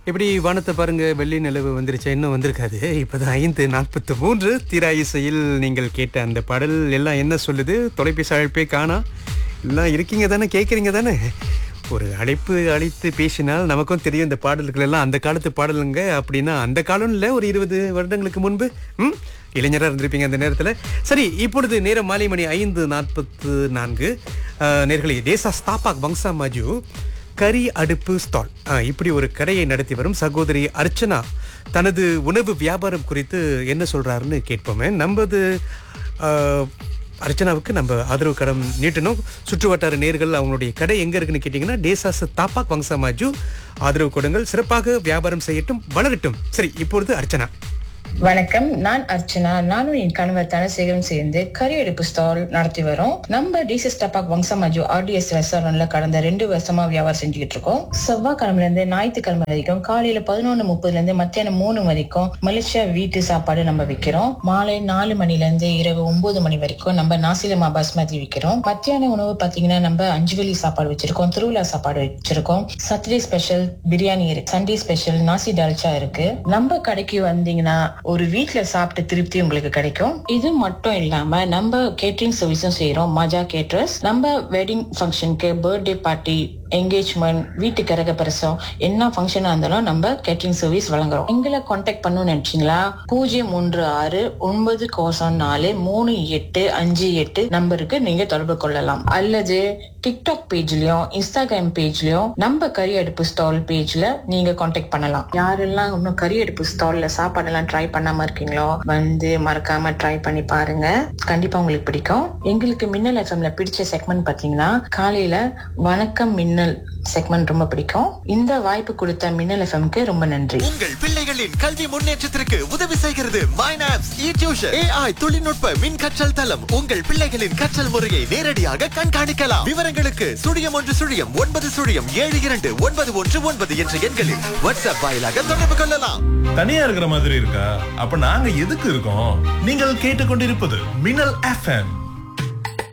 இப்படி வானத்தை பாருங்க வெள்ளி நிலவு வந்துருச்சு இன்னும் வந்திருக்காது இப்போதான் ஐந்து நாற்பத்தி மூன்று தீரா இசையில் நீங்கள் கேட்ட அந்த பாடல் எல்லாம் என்ன சொல்லுது தொலைபேசி அழைப்பே காணா எல்லாம் இருக்கீங்க தானே கேட்குறீங்க தானே ஒரு அழைப்பு அழைத்து பேசினால் நமக்கும் தெரியும் இந்த பாடல்கள் எல்லாம் அந்த காலத்து பாடலுங்க அப்படின்னா அந்த காலம் இல்லை ஒரு இருபது வருடங்களுக்கு முன்பு ம் இளைஞராக இருந்திருப்பீங்க அந்த நேரத்தில் சரி இப்பொழுது நேரம் மாலை மணி ஐந்து நாற்பத்து நான்கு நேர்களை தேசா ஸ்தாபாக் பங்சா மாஜு கறி அடுப்பு ஸ்டால் இப்படி ஒரு கடையை நடத்தி வரும் சகோதரி அர்ச்சனா தனது உணவு வியாபாரம் குறித்து என்ன சொல்றாருன்னு கேட்போமே நமது ஆஹ், அர்ச்சனாவுக்கு நம்ம ஆதரவு கடம் நீட்டணும் சுற்று வட்டார நேர்கள் அவங்களுடைய கடை எங்க இருக்குன்னு கேட்டிங்கன்னா டேசாஸ் தாப்பாக் வங்சமாஜு ஆதரவு கொடுங்கள் சிறப்பாக வியாபாரம் செய்யட்டும் வளரட்டும் சரி இப்பொழுது அர்ச்சனா வணக்கம் நான் அர்ச்சனா நானும் என் கணவர் தனசேகரும் சேர்ந்து கறி அடுப்பு ஸ்டால் நடத்தி வரோம் நம்ம டிசிஸ் டப்பாக் வம்சமாஜு ஆர்டிஎஸ் ரெஸ்டாரண்ட்ல கடந்த ரெண்டு வருஷமா வியாபாரம் செஞ்சுக்கிட்டு இருக்கோம் செவ்வாய்க்கிழமைல இருந்து ஞாயிற்றுக்கிழமை வரைக்கும் காலையில பதினொன்று முப்பதுல இருந்து மத்தியானம் மூணு வரைக்கும் மலேசியா வீட்டு சாப்பாடு நம்ம விற்கிறோம் மாலை நாலு மணில இருந்து இரவு ஒன்பது மணி வரைக்கும் நம்ம நாசிலமா பாஸ்மதி விற்கிறோம் மத்தியான உணவு பாத்தீங்கன்னா நம்ம அஞ்சு வெள்ளி சாப்பாடு வச்சிருக்கோம் திருவிழா சாப்பாடு வச்சிருக்கோம் சாட்டர்டே ஸ்பெஷல் பிரியாணி இருக்கு சண்டே ஸ்பெஷல் நாசி டால்ச்சா இருக்கு நம்ம கடைக்கு வந்தீங்கன்னா ஒரு வீட்ல சாப்பிட்ட திருப்தி உங்களுக்கு கிடைக்கும் இது மட்டும் இல்லாம நம்ம கேட்டரிங் சர்வீஸும் செய்யறோம் மஜா கேட்டரர்ஸ் நம்ம வெட்டிங் ஃபங்க்ஷனுக்கு பர்த்டே பார்ட்டி என்கேஜ்மெண்ட் வீட்டு கரக பிரசம் என்ன ஃபங்க்ஷனா இருந்தாலும் நம்ம கேட்டரிங் சர்வீஸ் வழங்குறோம் எங்களை காண்டாக்ட் பண்ணணும்னு நினைச்சீங்களா பூஜ்ஜியம் மூன்று ஆறு ஒன்பது கோசம் நாலு மூணு எட்டு அஞ்சு எட்டு நம்பருக்கு நீங்க தொடர்பு கொள்ளலாம் அல்லது டிக்டாக் பேஜ்லயும் இன்ஸ்டாகிராம் பேஜ்லயும் நம்ம கறி அடுப்பு ஸ்டால் பேஜ்ல நீங்க காண்டாக்ட் பண்ணலாம் யாரெல்லாம் இன்னும் கறி அடுப்பு ஸ்டால்ல சாப்பாடெல்லாம் ட்ரை பண்ணாம இருக்கீங்களோ வந்து மறக்காம ட்ரை பண்ணி பாருங்க கண்டிப்பா உங்களுக்கு பிடிக்கும் எங்களுக்கு மின்னல் எஃப்எம்ல பிடிச்ச செக்மெண்ட் பாத்தீங்கன்னா காலையில வணக்கம் மின்னல் செக்மெண்ட் ரொம்ப பிடிக்கும் இந்த வாய்ப்பு கொடுத்த மின்னல் எஃப்எம்க்கு ரொம்ப நன்றி உங்கள் பிள்ளைகளின் கல்வி முன்னேற்றத்திற்கு உதவி செய்கிறது மைனாப்ஸ் இ டியூஷன் ஏஐ தொழில்நுட்ப மின் கற்றல் தளம் உங்கள் பிள்ளைகளின் கற்றல் முறையை நேரடியாக கண்காணிக்கலாம் விவரங்களுக்கு சுழியம் ஒன்று சுழியம் ஒன்பது சுழியம் ஏழு இரண்டு ஒன்பது ஒன்று ஒன்பது என்ற எண்களில் வாட்ஸ்அப் வாயிலாக தொடர்பு கொள்ளலாம் தனியா இருக்கிற மாதிரி இருக்கா அப்ப நாங்க எதுக்கு இருக்கோம் நீங்கள் கேட்டுக்கொண்டிருப்பது மின்னல் எஃப்எம்